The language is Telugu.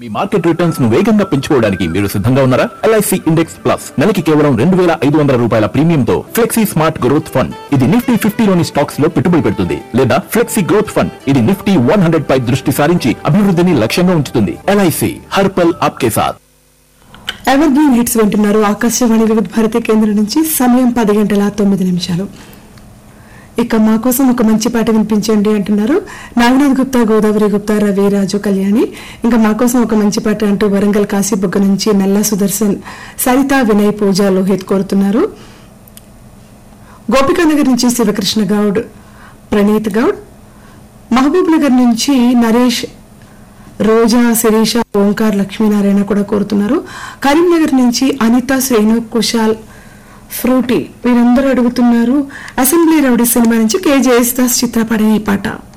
మీ మార్కెట్ రిటర్న్స్ ను వేగంగా పెంచుకోవడానికి మీరు సిద్ధంగా ఉన్నారా ఎల్ఐసి ఇండెక్స్ ప్లస్ నెలకి కేవలం రెండు వేల ఐదు వందల రూపాయల ప్రీమియంతో ఫ్లెక్సీ స్మార్ట్ గ్రోత్ ఫండ్ ఇది నిఫ్టీ ఫిఫ్టీలోని స్టాక్స్ లో పెట్టుబడి పెడుతుంది లేదా ఫ్లెక్సీ గ్రోత్ ఫండ్ ఇది నిఫ్టీ వన్ హండ్రెడ్ పై దృష్టి సారించి అభివృద్ధిని లక్ష్యంగా ఉంచుతుంది ఎల్ఐసి హర్పల్ ఆప్కే సాథ్ ఎవర్ గ్రీన్ హిట్స్ వింటున్నారు ఆకాశవాణి వివిధ భారతి కేంద్రం నుంచి సమయం పది గంటల తొమ్మిది నిమిషాలు ఇక మా కోసం ఒక మంచి పాట వినిపించండి అంటున్నారు నాగనాథ్ గుప్తా గోదావరి గుప్తా రవి రాజు కళ్యాణి ఇంకా మా కోసం ఒక మంచి పాట అంటూ వరంగల్ కాశీబుగ్గ నుంచి నల్లా సుదర్శన్ సరిత వినయ్ పూజ లోహిత్ కోరుతున్నారు గోపికానగర్ నుంచి శివకృష్ణ గౌడ్ ప్రణీత్ గౌడ్ మహబూబ్ నగర్ నుంచి నరేష్ రోజా శిరీష ఓంకార్ లక్ష్మీనారాయణ కూడా కోరుతున్నారు కరీంనగర్ నుంచి అనిత శ్రేణు కుశాల్ ఫ్రూటీ వీరందరూ అడుగుతున్నారు అసెంబ్లీ రౌడీ సినిమా నుంచి కే జయసుదాస్ చిత్రపడే ఈ పాట